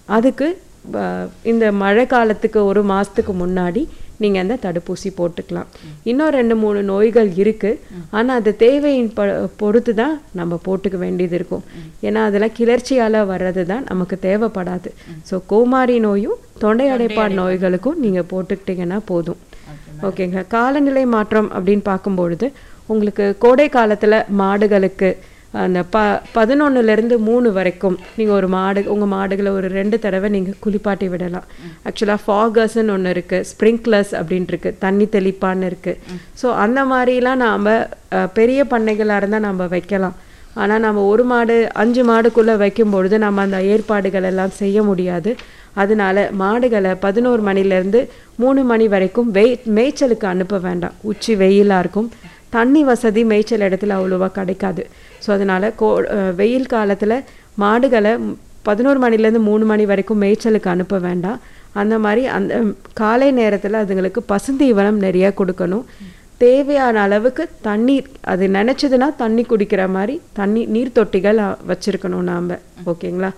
அதுக்கு அஹ், இந்த மழை காலத்துக்கு ஒரு மாதத்துக்கு முன்னாடி நீங்கள் அந்த தடுப்பூசி போட்டுக்கலாம் இன்னும் ரெண்டு மூணு நோய்கள் இருக்குது ஆனால் அது தேவையின் ப பொறுத்து தான் நம்ம போட்டுக்க வேண்டியது இருக்கும் ஏன்னா அதெல்லாம் கிளர்ச்சியால் வர்றது தான் நமக்கு தேவைப்படாது ஸோ கோமாரி நோயும் தொண்டை அடைப்பான் நோய்களுக்கும் நீங்கள் போட்டுக்கிட்டீங்கன்னா போதும் ஓகேங்க காலநிலை மாற்றம் அப்படின்னு பார்க்கும்பொழுது உங்களுக்கு கோடை காலத்தில் மாடுகளுக்கு அந்த ப பதினொன்னுலேருந்து மூணு வரைக்கும் நீங்கள் ஒரு மாடு உங்கள் மாடுகளை ஒரு ரெண்டு தடவை நீங்கள் குளிப்பாட்டி விடலாம் ஆக்சுவலாக ஃபாகர்ஸ்ன்னு ஒன்று இருக்குது ஸ்ப்ரிங்க்லர்ஸ் அப்படின்ட்டு இருக்கு தண்ணி தெளிப்பான்னு இருக்குது ஸோ அந்த மாதிரிலாம் நாம் பெரிய பண்ணைகளாக இருந்தால் நம்ம வைக்கலாம் ஆனால் நம்ம ஒரு மாடு அஞ்சு மாடுக்குள்ளே வைக்கும் பொழுது நம்ம அந்த ஏற்பாடுகள் எல்லாம் செய்ய முடியாது அதனால மாடுகளை பதினோரு மணிலேருந்து மூணு மணி வரைக்கும் வெய் மேய்ச்சலுக்கு அனுப்ப வேண்டாம் உச்சி வெயிலாக இருக்கும் தண்ணி வசதி மேய்ச்சல் இடத்துல அவ்வளோவா கிடைக்காது ஸோ அதனால் கோ அஹ் வெயில் காலத்தில் மாடுகளை ம், பதினோரு மணிலேருந்து மூணு மணி வரைக்கும் மேய்ச்சலுக்கு அனுப்ப வேண்டாம் அந்த மாதிரி அந்த ம், காலை நேரத்தில் அதுங்களுக்கு பசுந்தீவனம் நிறைய கொடுக்கணும் தேவையான அளவுக்கு தண்ணீர் அது நினச்சதுன்னா தண்ணி குடிக்கிற மாதிரி தண்ணி நீர் தொட்டிகள் அ, வச்சிருக்கணும் நாம் ஓகேங்களா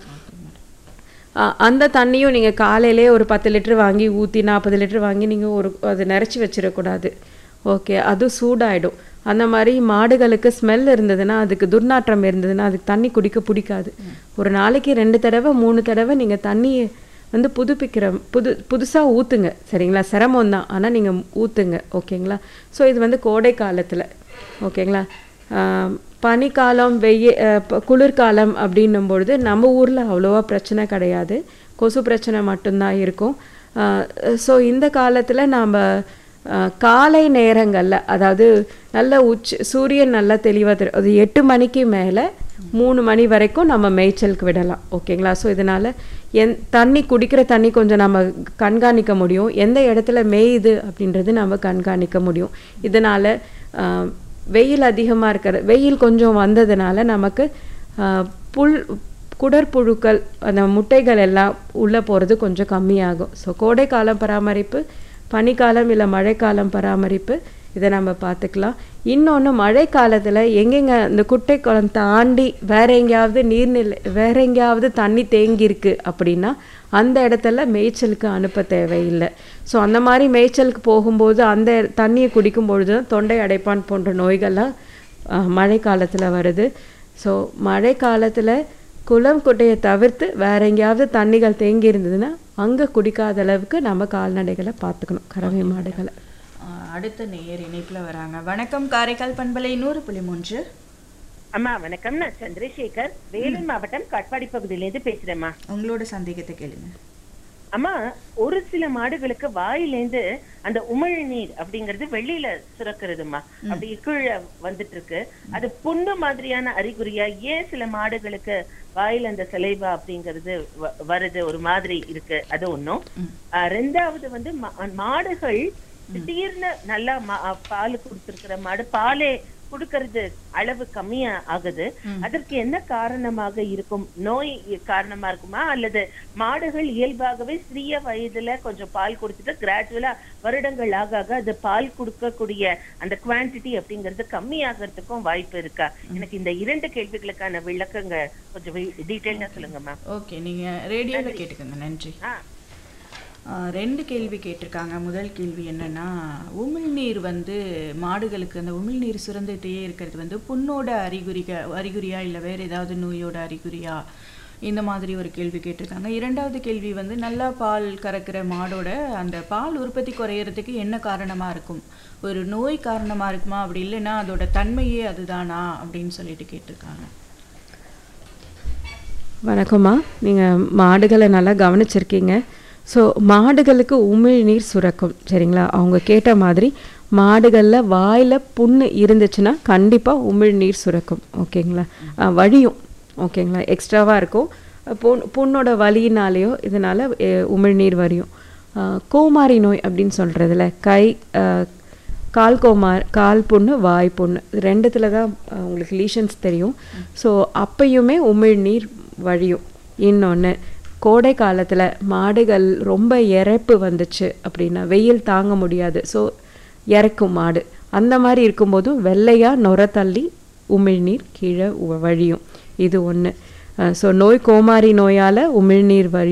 அ, அந்த தண்ணியும் நீங்கள் காலையிலே ஒரு பத்து லிட்டர் வாங்கி ஊற்றி நாற்பது லிட்டர் வாங்கி நீங்கள் ஒரு அது நிறச்சி வச்சிடக்கூடாது ஓகே அது சூடாயிடும் அந்த மாதிரி மாடுகளுக்கு ஸ்மெல் இருந்ததுன்னா அதுக்கு துர்நாற்றம் இருந்ததுன்னா அதுக்கு தண்ணி குடிக்க பிடிக்காது ஒரு நாளைக்கு ரெண்டு தடவை மூணு தடவை நீங்கள் தண்ணியை வந்து புதுப்பிக்கிற புது புதுசாக ஊற்றுங்க சரிங்களா சிரமம் தான் ஆனால் நீங்கள் ஊற்றுங்க ஓகேங்களா ஸோ இது வந்து கோடை காலத்தில் ஓகேங்களா ஆம், பனிக்காலம் வெய்ய அஹ், ப- குளிர்காலம் அப்படின்னும் பொழுது நம்ம ஊரில் அவ்வளோவா பிரச்சனை கிடையாது கொசு பிரச்சனை மட்டும்தான் இருக்கும் ஸோ இந்த காலத்தில் நாம் காலை நேரங்களில் அதாவது நல்ல உச்ச சூரியன் நல்லா தெளிவாக தெரியும் அது எட்டு மணிக்கு மேலே மூணு மணி வரைக்கும் நம்ம மேய்ச்சலுக்கு விடலாம் ஓகேங்களா ஸோ இதனால் என் தண்ணி குடிக்கிற தண்ணி கொஞ்சம் நம்ம கண்காணிக்க முடியும் எந்த இடத்துல மேயுது அப்படின்றது நம்ம கண்காணிக்க முடியும் இதனால் வெயில் அதிகமாக இருக்கிற வெயில் கொஞ்சம் வந்ததுனால நமக்கு ஆஹ், புல் குடற்புழுக்கள் அந்த முட்டைகள் எல்லாம் உள்ளே போகிறது கொஞ்சம் கம்மியாகும் ஸோ கோடை காலம் பராமரிப்பு பனிக்காலம் இல்லை மழைக்காலம் பராமரிப்பு இதை நம்ம பார்த்துக்கலாம் இன்னொன்று மழை காலத்தில் எங்கெங்க இந்த குட்டை குளம் தாண்டி வேற எங்கேயாவது நீர்நிலை வேற எங்கேயாவது தண்ணி தேங்கியிருக்கு அப்படின்னா அந்த இடத்துல மேய்ச்சலுக்கு அனுப்ப தேவையில்லை ஸோ அந்த மாதிரி மேய்ச்சலுக்கு போகும்போது அந்த தண்ணியை குடிக்கும் பொழுது தான் தொண்டை அடைப்பான் போன்ற நோய்கள்லாம் அஹ், மழை காலத்தில் வருது ஸோ மழை காலத்தில் குளம் குட்டையை தவிர்த்து வேற எங்கேயாவது தண்ணிகள் தேங்கி இருந்ததுன்னா அங்கே குடிக்காத அளவுக்கு நம்ம கால்நடைகளை பார்த்துக்கணும் கறவை மாடுகளை ஆஹ் அடுத்த நேயர் இணைப்புல வராங்க வணக்கம் காரைக்கால் பண்பலை நூறு புள்ளி மூன்று அம்மா வணக்கம் நான் சந்திரசேகர் வேலூர் மாவட்டம் காட்பாடி பகுதியிலேருந்து பேசுறேம்மா உங்களோட சந்தேகத்தை கேளுங்க அம்மா ஒரு சில மாடுகளுக்கு வாயிலேந்து அந்த உமிழ் நீர் அப்படிங்கிறது வெளியில சுரக்கிறதுமா அப்படி கீழே வந்துட்டு இருக்கு அது புண்ணு மாதிரியான அறிகுறியா ஏன் சில மாடுகளுக்கு வாயில அந்த சலைவா அப்படிங்கிறது வ- வருது ஒரு மாதிரி இருக்கு அது ஒண்ணும் ஆஹ் ரெண்டாவது வந்து மா- மாடுகள் திடீர்னு நல்லா மா- பால் கொடுத்திருக்கிற மாடு பாலே கொடுக்கறது அளவு கம்மியா ஆகுது அதற்கு என்ன காரணமாக இருக்கும் நோய் காரணமா இருக்குமா அல்லது மாடுகள் இயல்பாகவே சிறிய வயதுல கொஞ்சம் பால் கொடுத்துட்டு கிராஜுவலா வருடங்கள் ஆக ஆக அது பால் கொடுக்கக்கூடிய அந்த குவாண்டிட்டி அப்படிங்கிறது கம்மியாகிறதுக்கும் வாய்ப்பு இருக்கா எனக்கு இந்த இரண்டு கேள்விகளுக்கான விளக்கங்க கொஞ்சம் டீட்டெயிலா சொல்லுங்க மேம் ஓகே நீங்க ரேடியோல கேட்டுக்கோங்க நன்றி ஆ ஆஹ் ரெண்டு கேள்வி கேட்டிருக்காங்க முதல் கேள்வி என்னன்னா உமிழ்நீர் வந்து மாடுகளுக்கு அந்த உமிழ்நீர் சுரந்துகிட்டே இருக்கிறது வந்து புண்ணோட அறிகுறிக அறிகுறியா இல்லை வேற ஏதாவது நோயோட அறிகுறியா இந்த மாதிரி ஒரு கேள்வி கேட்டிருக்காங்க இரண்டாவது கேள்வி வந்து நல்லா பால் கறக்கிற மாடோட அந்த பால் உற்பத்தி குறையறதுக்கு என்ன காரணமா இருக்கும் ஒரு நோய் காரணமா இருக்குமா அப்படி இல்லைன்னா அதோட தன்மையே அதுதானா அப்படின்னு சொல்லிட்டு கேட்டிருக்காங்க வணக்கம்மா நீங்கள் மாடுகளை நல்லா கவனிச்சிருக்கீங்க ஸோ மாடுகளுக்கு உமிழ்நீர் சுரக்கும் சரிங்களா அவங்க கேட்ட மாதிரி மாடுகளில் வாயில் புண்ணு இருந்துச்சுன்னா கண்டிப்பாக உமிழ்நீர் சுரக்கும் ஓகேங்களா அஹ், வழியும் ஓகேங்களா எக்ஸ்ட்ராவாக இருக்கும் புண் புண்ணோட வலியினாலேயோ இதனால் உமிழ்நீர் வரியும் அஹ், கோமாரி நோய் அப்படின்னு சொல்கிறதுல கை அஹ், கால் கோமார் கால் புண்ணு வாய் புண்ணு இது ரெண்டுத்துல தான் அஹ், உங்களுக்கு லீஷன்ஸ் தெரியும் ஸோ அப்பயுமே உமிழ்நீர் வழியும் இன்னொன்று கோடை காலத்தில் மாடுகள் ரொம்ப இறப்பு வந்துச்சு அப்படின்னா வெயில் தாங்க முடியாது ஸோ இறக்கும் மாடு அந்த மாதிரி இருக்கும்போதும் வெள்ளையாக நுர தள்ளி உமிழ்நீர் கீழே உ- வழியும் இது ஒன்று ஸோ நோய் கோமாரி நோயால் உமிழ்நீர் வழி